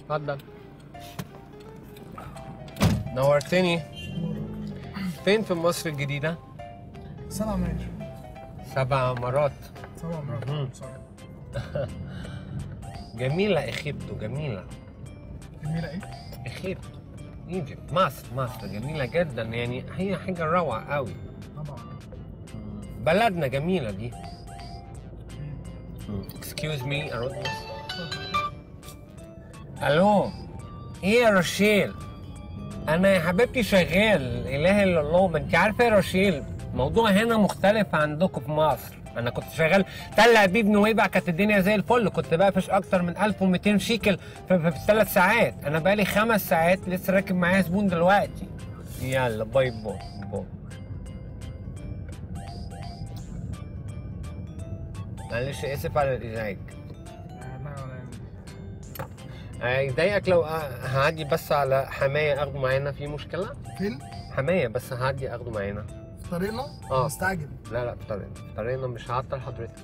اتفضل نورتني فين في مصر الجديدة؟ سبع ماشي سبع مرات سبع مهم. مرات سوري. جميلة إخيبتو جميلة جميلة ايه؟ إخيبتو ايجيبت مصر مصر جميلة جدا يعني هي حاجة روعة قوي طبعا بلدنا جميلة دي اكسكيوز مي ارد الو ايه يا رشيل انا يا حبيبتي شغال اله الا الله ما انت عارفه يا رشيل الموضوع هنا مختلف عندكم في مصر انا كنت شغال تل ابيب نويبع كانت الدنيا زي الفل كنت بقفش اكتر من 1200 شيكل في, في, في ثلاث ساعات انا بقالي خمس ساعات لسه راكب معايا زبون دلوقتي يلا باي باي باي معلش اسف على الازعاج لا ولا يهمك. هيضايقك لو أ- هعدي بس على حماية اخده معانا في مشكلة؟ فين؟ حماية بس هعدي اخده معانا في طريقنا؟ آه. مستعجل لا لا في طريقنا في طريقنا مش هعطل حضرتك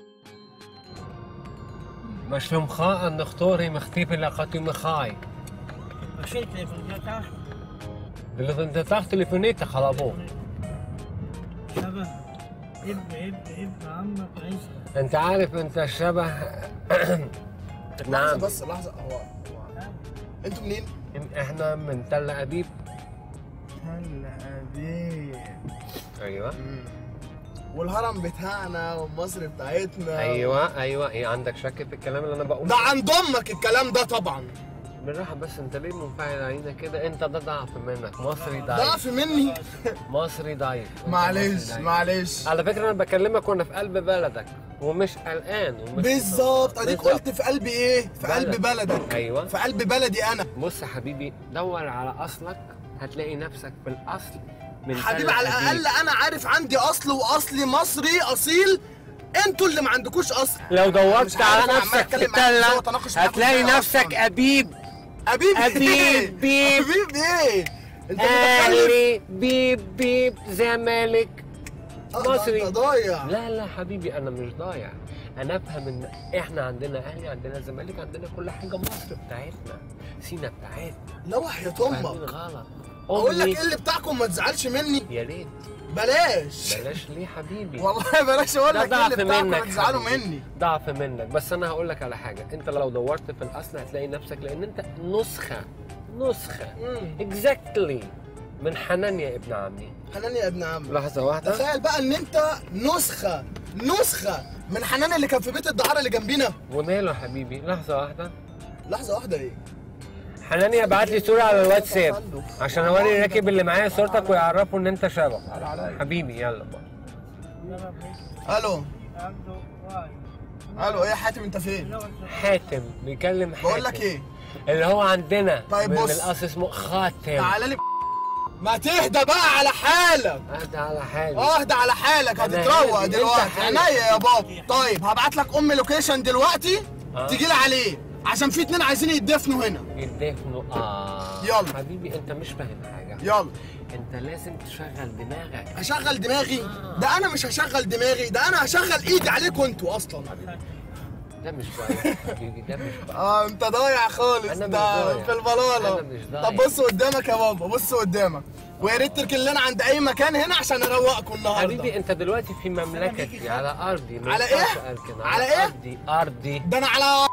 مش لمخاء نختوري مختيف لقاتي مخاي Shit, they forgot اللي انت تاخد تليفونيتك خلابو شبه ابن ابن ابن عمك عيسى انت عارف انت شبه لحظة نعم بس لحظة هو هو انتوا منين؟ احنا من تل ابيب تل ابيب ايوه والهرم بتاعنا والمصر بتاعتنا ايوه ايوه ايه عندك شك في الكلام اللي انا بقوله ده عند امك الكلام ده طبعا بالراحه بس انت ليه منفعل علينا كده انت ده ضعف منك مصري ضعيف ضعف مني مصري ضعيف أنت معلش مصري ضعيف. معلش على فكره انا بكلمك وانا في قلب بلدك ومش قلقان ومش بالظبط اديك بالظبط. قلت في قلب ايه؟ في قلب بلد. بلدك ايوه في قلب بلدي انا بص يا حبيبي دور على اصلك هتلاقي نفسك في الاصل من حبيبي تل على أبيب. الاقل انا عارف عندي اصل واصلي مصري اصيل انتوا اللي ما عندكوش اصل لو مش دورت عارف على أنا عمال نفسك في أتكلم معاك إزاي تلة وأتناقش معاك هتلاقي إزاي نفسك أصلاً. أبيب ابيب أبيب، ايه؟ بيب. ابيب ايه؟ انت متخلف أهلي بيب بيب زمالك آه، ده مصري. انت ضايع لا لا حبيبي انا مش ضايع انا افهم ان احنا عندنا اهلي عندنا زمالك عندنا كل حاجه مصر بتاعتنا سينا بتاعتنا لا وحياة فاهمين امك غلط اقول لك أمي- ايه اللي بتاعكم ما تزعلش مني يا ريت بلاش بلاش ليه حبيبي والله بلاش اقول ده لك ايه ضعف اللي بتاعكم ما منك تزعلوا حبيبي. مني ضعف منك بس انا هقول لك على حاجه انت لو دورت في الاصل هتلاقي نفسك لان انت نسخه نسخه مم. اكزاكتلي من حنان يا ابن عمي حنان يا ابن عم لحظه واحده تخيل بقى ان انت نسخه نسخه من حنان اللي كان في بيت الدعاره اللي جنبينا وماله يا حبيبي لحظه واحده لحظه واحده ايه حناني ابعت لي صوره على الواتساب عشان اوري الراكب اللي معايا صورتك ويعرفوا ان انت شبه حبيبي يلا بقى الو عنده واحد الو ايه يا حاتم انت فين حاتم بيكلم حاتم بقول لك ايه اللي هو عندنا طيب من بص. الاصل اسمه خاتم تعالى لي ما تهدى بقى على حالك اهدى على حالي اهدى على حالك أنا هتتروق هادي، دلوقتي أنت حالك. عينيا يا بابا طيب هبعت لك ام لوكيشن دلوقتي آه. تجي لي عليه عشان في اتنين عايزين يتدفنوا هنا يدفنوا اه يلا. حبيبي انت مش فاهم حاجه يلا انت لازم تشغل دماغك هشغل دماغي ده انا مش هشغل دماغي ده انا هشغل ايدي عليكم انتوا اصلا ده مش ضايع حبيبي ده مش ضايع اه انت ضايع خالص أنا مش ده ضايع. في البلاله أنا مش ضايع. طب بص قدامك يا بابا بص قدامك ويا ريت تركن لنا عند اي مكان هنا عشان اروقكم النهارده حبيبي انت دلوقتي في مملكتي على ارضي ما على ينفعش إيه؟ أركن. على إيه؟ ارضي ارضي ده انا على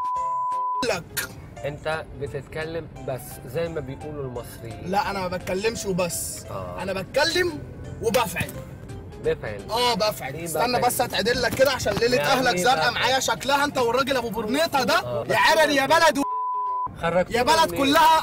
لك انت بتتكلم بس زي ما بيقولوا المصريين لا انا ما بتكلمش وبس آه. انا بتكلم وبفعل بفعل اه بفعل إيه استنى بفعل؟ بس اتعدل لك كده عشان ليله يعني اهلك إيه زرقاء بفعل؟ معايا شكلها انت والراجل ابو برنيطه ده آه. يا عرر يا بلد و... خرجت يا بلد كلها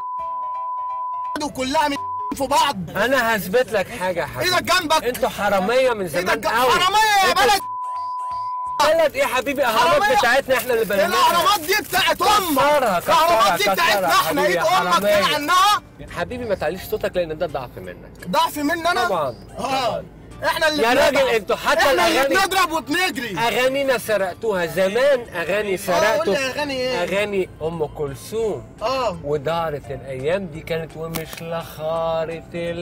وكلها من في بعض انا هثبت لك حاجه يا حبيبي ايدك جنبك انتوا حراميه من ايدك زمان جنبك قوي حراميه يا انتوا بلد بلد ايه يا حبيبي اهرامات حرامية. بتاعتنا احنا اللي بنيناها الاهرامات دي بتاعت امك كسرها، الاهرامات دي كسرها، بتاعتنا كسرها، احنا حبيبي ايد يا امك حرامية. كده عنها حبيبي ما تعليش صوتك لان ده ضعف منك ضعف مني انا طبعا اه احنا اللي يا بنضرب. راجل انتوا حتى احنا اللي الاغاني بنضرب وبنجري اغانينا سرقتوها زمان اغاني سرقتوا قول لي أغاني إيه؟ اغاني ام كلثوم اه ودارت الايام دي كانت ومش لخارت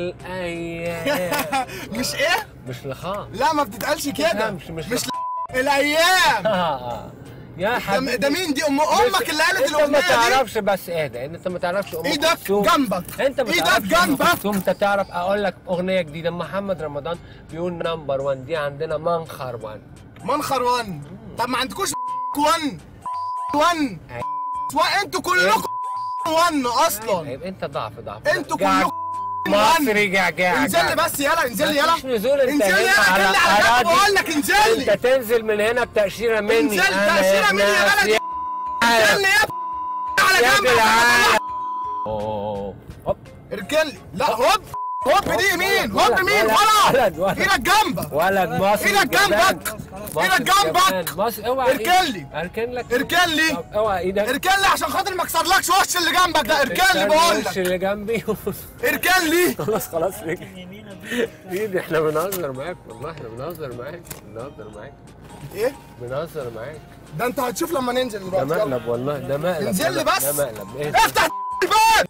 الايام مش ايه مش لخار لا ما بتتقالش كده تفهمش، مش مش ل... الايام آه. يا ده, حبيبي ده مين دي ام امك اللي قالت انت ما الاغنيه دي تعرفش بس اهدى انت ما تعرفش ام ايدك كلثوم. جنبك انت ما ايدك تعرفش ام جنبك كلثوم انت تعرف اقول لك اغنيه جديده محمد رمضان بيقول نمبر 1 دي عندنا منخر 1 منخر وان طب ما عندكوش وان وان وان انتوا كلكم وان اصلا طيب انت ضعف ضعف انتوا جع- كلكم مصري جعجع انزل لي بس يلا انزل لي يلا مفيش نزول انت انزل لي هنا يلا على انزل لي على جنب اراضي بقول لك انزل انت لي تنزل من هنا بتأشيرة مني انزل انا تأشيرة يا مني يا ناس بلد. يا انزل لي يا على يا جنب جدعان أوه. هوب اركن لي لا هوب هوب دي يمين هوب ولد، يمين ولد، ولا ولد، ولد. ايدك جنبك ولد مصري ايدك جبان. جنبك مصري ايدك جنبك جبان. مصري اوعى اركن ايدك. لي. اركن لك اركن لي طب اوعى ايدك اركن لي عشان خاطر ما اكسرلكش وش اللي جنبك ده اركن لي بقول الوش لك اللي جنبي اركن لي خلاص خلاص رجع يمين ايدي احنا بنهزر معاك والله احنا بنهزر معاك بنهزر معاك ايه بنهزر معاك ده انت هتشوف لما ننزل ده دلوقتي يلا. مقلب والله ده مقلب انزل لي ده- بس. ده مقلب ايه افتح الباب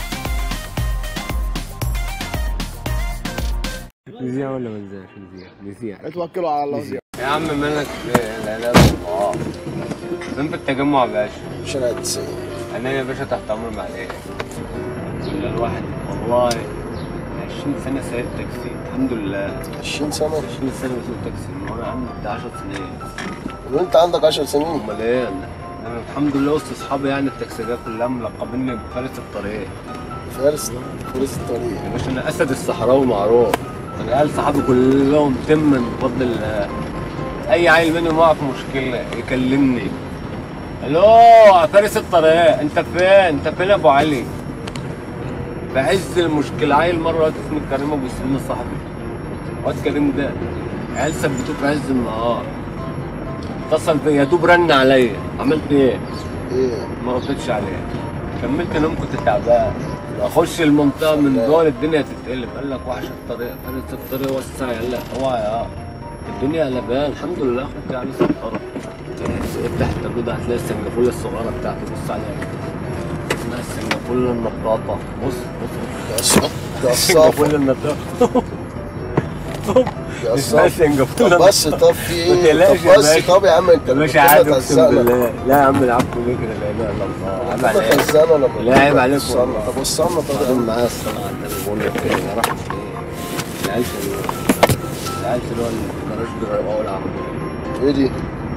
نزيع ولا ما نزيعش نزيع نزيع اتوكلوا على الله زيادة يا عم مالك لا لا الله فين في التجمع يا باشا شارع 90 انا يا باشا تحت امر معلش ولا الواحد والله 20 سنه سايق تاكسي الحمد لله 20 سنة 20 سنه بسوق تاكسي ما انا عندي بتاع 10 سنين وانت عندك 10 سنين امال ايه انا أنا الحمد لله وسط اصحابي يعني التاكسيات كلها ملقبيني بفارس الطريق فارس فارس الطريق يا باشا انا اسد الصحراوي معروف انا قال صحابي كلهم تما بفضل الله اي عيل منهم واقع في مشكله يكلمني الو يا فارس الطريق انت فين انت فين يا ابو علي في عز المشكله عيل مره وقت اسمه كريم ابو سليم صاحبي واد كريم ده عيال ثبتوه في عز النهار اتصل بيا يا دوب رن عليا عملت ايه؟ ايه ما ردتش عليه كملت نوم كنت تعبان اخش المنطقه من دول الدنيا تتقلب قال لك وحش الطريق فارس الطريق وسع يلا هو يا الدنيا قلبان الحمد لله اخوك يعني سطره افتح التابلو هتلاقي السنجافوله الصغيره بتاعتي بص عليها كده. اسمها السنجافوله النطاطه بص بص ده الصف السنجافوله النطاطه يا اسمها الصف السنجافوله طب بس طب في ما ايه تقلقش طب يا بس باشا. طب يا عم انت يا باشا كده عادي اقسم تهزقنا. بالله لا يا عم العفو بك لا اله الا الله عيب عليك تهزقنا لما لا، عيب عليك وصلنا والله. طب وصلنا طب طب معايا الصلاة على النبي بقول لك ايه انا رحت ايه العيال في العيال في اللي هو الجراج بيروقوا العربية ايه دي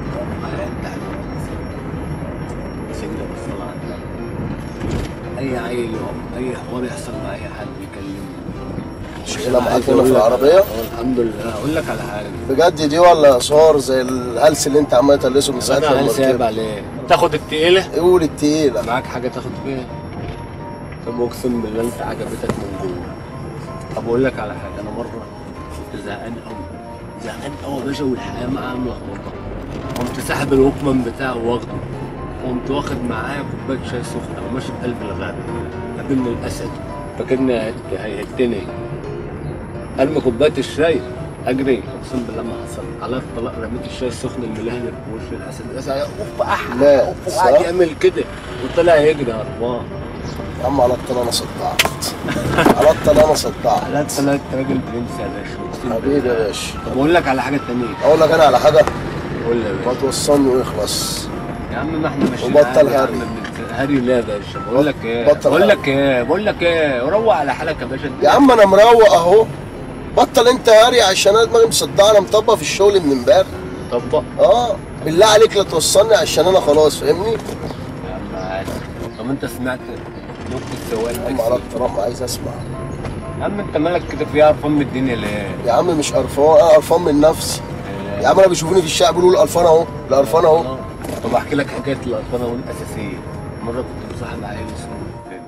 سيدنا بالصلاة على النبي أي عيل يقف أي حوار يحصل مع أي حد يكلمني شيلة معاك عايز هنا أقول في لك- العربية اه الحمد لله أقول لك على حاجة بجد دي ولا صور زي الهلس اللي انت عمال تلبسه من ساعة أنا لما عيل سايب ركبت عليه تاخد التقيلة قول التقيلة معاك حاجة تاخد فيها طب أقسم بالله أنت عجبتك من جوه طب أقول لك على حاجة أنا مرة كنت زهقان أوي زهقان أوي يا باشا والحياة معايا ملخبطة قمت ساحب الوكمان بتاعه واخده قمت واخد معايا كوباية شاي سخنة وماشي في قلب الغابة قابلني الأسد فاكرني هيهت- هيهتني ارمي كوبايه الشاي اجري اقسم بالله ما حصل على الطلاق رميت الشاي السخن الملهلب في وش الاسد الاسد اوف احلى لا، اوف وقعد صح؟ يعمل كده وطلع يجري هربان يا عم على الطلاق انا صدعت على الطلاق انا صدعت على الطلاق انت راجل برنس يا باشا اقسم حبيبي بالله. يا باشا طب اقول لك على حاجه تانية اقول لك انا على حاجة قول لي يا ما باشا توصلني ويخلص يا عم ما احنا ماشيين وبطل عادي يا هري. عم بنت- هري لا يا باشا بقول لك ايه بطل بقول هري. لك ايه بقول لك ايه روق على حالك يا باشا يا عم انا مروق اهو بطل انت هاري عشان انا دماغي مصدعه انا مطبق في الشغل من امبارح طبق اه بالله عليك لا توصلني عشان انا خلاص فاهمني يا عم عادي طب انت سمعت نكتة سواق يا عم على التاكسي الطلاق عايز اسمع يا عم انت مالك كده فيها قرفان من الدنيا ليه؟ يا عم مش قرفان انا قرفان من نفسي يا عم انا بيشوفوني في الشارع بيقولوا القرفان اهو القرفان اهو آه. طب احكي لك حكايه القرفانه والاساسيه مره كنت مصاحب عيل اسمه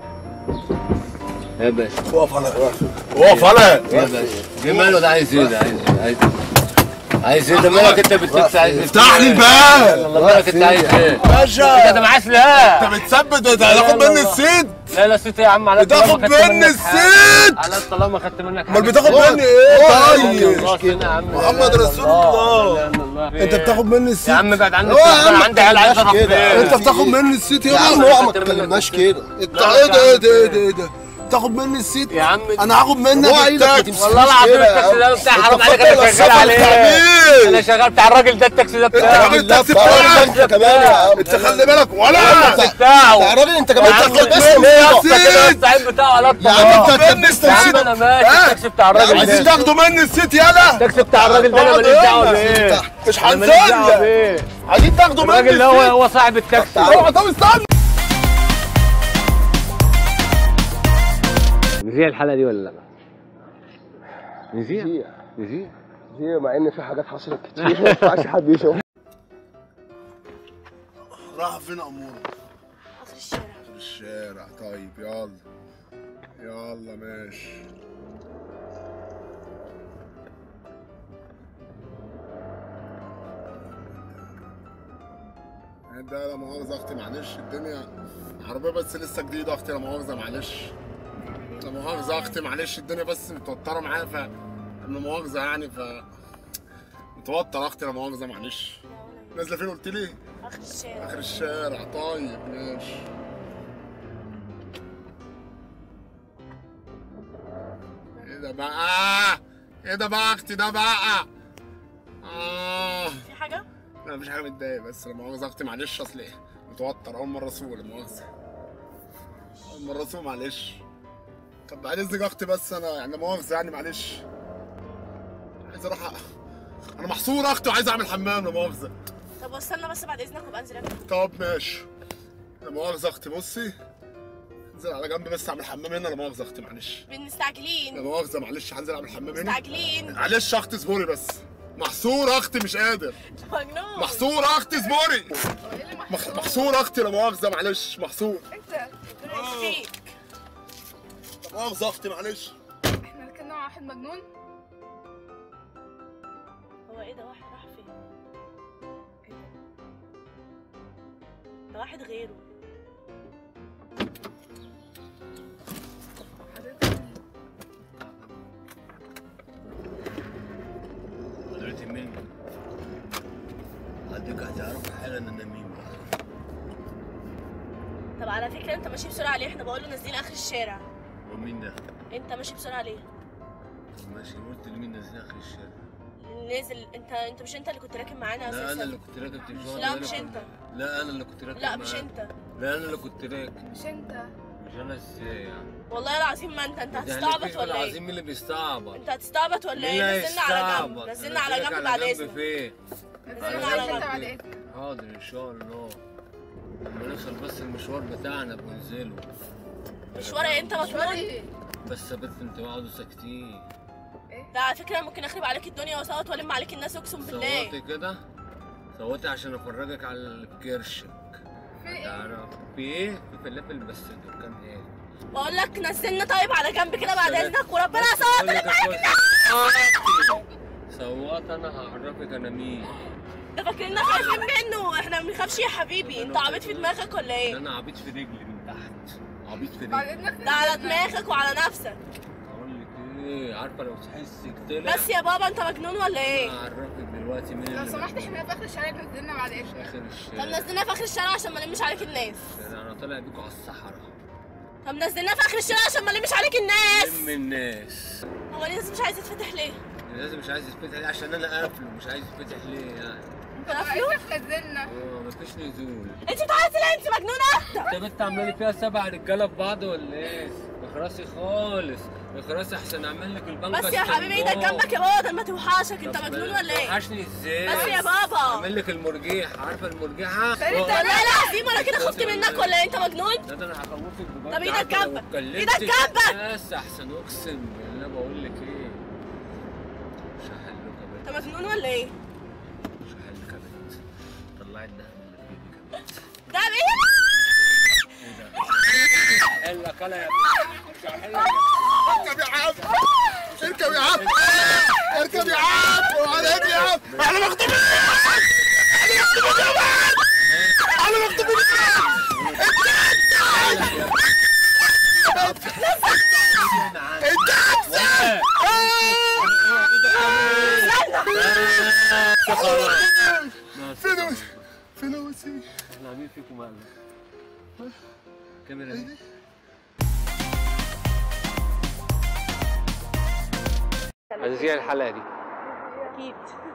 يا باشا اقف انا اقف انا يا باشا دي ماله ده عايز ايه ده عايز ايه عايز ايه عايز ايه ده مالك انت بالتاكسي عايز ايه افتح لي الباب. والله مالك انت عايز ايه باشا انت ده معاه سلاح انت بتثبت انت لا، هتاخد لا، مني لا. السيد لا لا ست ايه يا عم على بتاخد الطلاق ما خدت مني منك حاجة. السيد على الطلاق ما خدت منك امال حاجة. بتاخد لا، مني ايه لا، طيب لا، الله، فين يا عم؟ محمد لا، لا، رسول لا، الله. لا، لا، لا. انت بتاخد مني يا السيد عم بعد عني هو يا عم انا عندي عيال عايز اروح كده فين انت بتاخد مني السيت يا عم لا، هو ما خدت منك تكلمناش السيت. كده انت لا، ايه لا، ده ايه يا ده ايه عم. ده ايه ده تاخد مني السيت يا عم انا هاخد منك هو عايزك ما التاكسي تمسكش والله العظيم كده يا التاكسي ده عم. بتاع انت حرام عليك فاكر انا شغال السفر عليه بتاع انا شغال بتاع الراجل ده التاكسي ده بتاعه الراجل التاكسي الراجل بتاعك انت كمان يا عم انت خلي بالك ولا التاكسي بتاعه يا راجل انت كمان يا عم تاخد ليه اسم يا اسطى التاكسي. كده الصعيد بتاعه على يا عم انت هتلبس يا عم تاكسي انا ماشي ها؟ التاكسي بتاع الراجل عايزين ده تاخدوا مني السيت يلا التاكسي بتاع الراجل ده انا ماليش دعوه بيه مش أنا ماليش دعوه هنزل بيه عايزين تاخدوا مني الراجل ده هو السيت هو صاحب التاكسي اوعى طب استنى نذيع الحلقه دي ولا لا؟ نذيع نذيع. نذيع هي مع ان في حاجات حصلت كتير ما ينفعش حد يشوف راح فين اموره اخر الشارع في الشارع طيب يلا يلا ماشي ده لا مؤاخذة اختي معلش الدنيا عربية بس لسه جديدة اختي لا مؤاخذة معلش لا مؤاخذة اختي معلش الدنيا بس متوترة معايا ف لا مؤاخذة يعني ف متوتر اختي لا مؤاخذة معلش نازلة فين قلت لي؟ اخر الشارع اخر الشارع طيب ماشي ايه ده بقى ايه ده بقى اختي ده بقى اه في حاجه لا مفيش حاجه متضايق بس لما مؤاخذه اختي معلش اصل ايه متوتر اول مره اسوق لا مؤاخذه اول مره اسوق معلش طب بعد اذنك اختي بس انا يعني لا مؤاخذه يعني معلش عايز اروح أ- انا محصور اختي وعايز اعمل حمام لا مؤاخذه طب واستنى بس بعد اذنك وابقى انزل أكل. طب ماشي لا مؤاخذة اختي بصي انزل على جنب بس اعمل حمام هنا لا مؤاخذة اختي معلش لا مستعجلين مؤاخذة معلش هنزل اعمل حمام هنا مستعجلين معلش يا اختي اصبري بس محصور اختي مش قادر مجنون محصور اختي اصبري مح- محصور اختي لا مؤاخذة معلش محصور ربنا يشفيك لا مؤاخذة اختي معلش احنا ركبنا مع واحد مجنون هو ايه ده واحد راح فين ده واحد غيره حضرتك مين؟ حضرتك هتعرف حالا ان انا مين طب على فكره انت ماشي بسرعه ليه احنا بقول له نازلين اخر الشارع ومين ده؟ انت ماشي بسرعه ليه ماشي قلت لمين نازلين اخر الشارع؟ نازل انت انت مش انت اللي كنت راكب معانا لا انا اساسا اللي كنت راكب تلفزيون لا مش انت لا انا اللي كنت راكب لا مش معاه. انت لا انا اللي كنت راكب مش انت مش انا ازاي يعني والله العظيم ما انت انت يعني هتستعبط كيف ولا العظيم ايه مين اللي بيستعبط؟ انت هتستعبط ولا مين ايه نزلنا على جنب هيستعبط؟ نزلنا على أنزلك جنب بعد جنب اذنك فين؟ نزلنا على على انت جنب بعد اذنك حاضر ان شاء الله لما نوصل بس المشوار بتاعنا بننزله مشوار ايه انت مجنون ايه بس يا بنت انتوا قعدوا ساكتين ده على فكره ممكن اخرب عليك الدنيا وصوت والم عليك الناس اقسم بالله صوتي كده صوتي عشان افرجك على الكرشك في ايه تعرف في ايه؟ في فلافل بس الدكان ايه؟ بقول لك نزلنا طيب على جنب كده بعد سلام. اذنك وربنا صوت أقول لك الم عليك أخويا، صوت انا هعرفك انا مين ده فاكريننا خايفين منه احنا ما بنخافش يا حبيبي انت عبيط في دماغك ولا ده ايه انا عبيط في رجلي من تحت عبيط في بعد رجلي اذنك ده على دماغك وعلى نفسك اقول لك ايه عارفه لو تحسك طلع بس يا بابا انت مجنون ولا ايه هعرفك دلوقتي مين لو اللي سمحت احنا في اخر الشارع نزلنا بعد اذنك اخر طب الشارع نزلنا في اخر الشارع عشان ما نلمش عليك الناس انا طالع بيكوا على الصحراء طب نزلنا في اخر الشارع عشان ما نلمش عليك الناس لم الناس هو الناس مش عايز يتفتح ليه لازم مش عايز يتفتح ليه عشان انا قافله مش عايز يتفتح ليه يعني بعد اذنك نزلنا اه مفيش نزول انت بتعيطي ليه انت مجنونه انت بنت عامله لي فيها سبع رجاله في بعض ولا ايه؟ اخرسي خالص اخرسي احسن اعمل لك البنك بس يا حبيبي ايدك جنبك يا بابا ده ما توحشك انت مجنون ولا ايه وحشني ازاي؟ بس يا بابا اعمل لك المرجيح عارفه المرجيحه؟ خلي والله العظيم انا كده خفت منك ولا ايه انت مجنون لا ده انا هخوفك بجد طب ايدك عارفة لو جنبك. اتكلمت ايدك جنبك. بس احسن اقسم بالله بقول لك ايه مش هحلك يا انت بنت مجنون ولا ايه مش هحلك يا بنت طلعي الدهب اللي في ايدك يا بنت ده ايه هحلك انا يا بنت مش هحلك اركب يا عم اركب يا عم اركب يا عم وعلى ايدي يا عم احنا مخطوبين احنا مخطوبين يا ولد احنا مخطوبين انت فلوس فلوسي احنا عاملين فيكم مقلب الكاميرا دي هتذيع الحلقه دي اكيد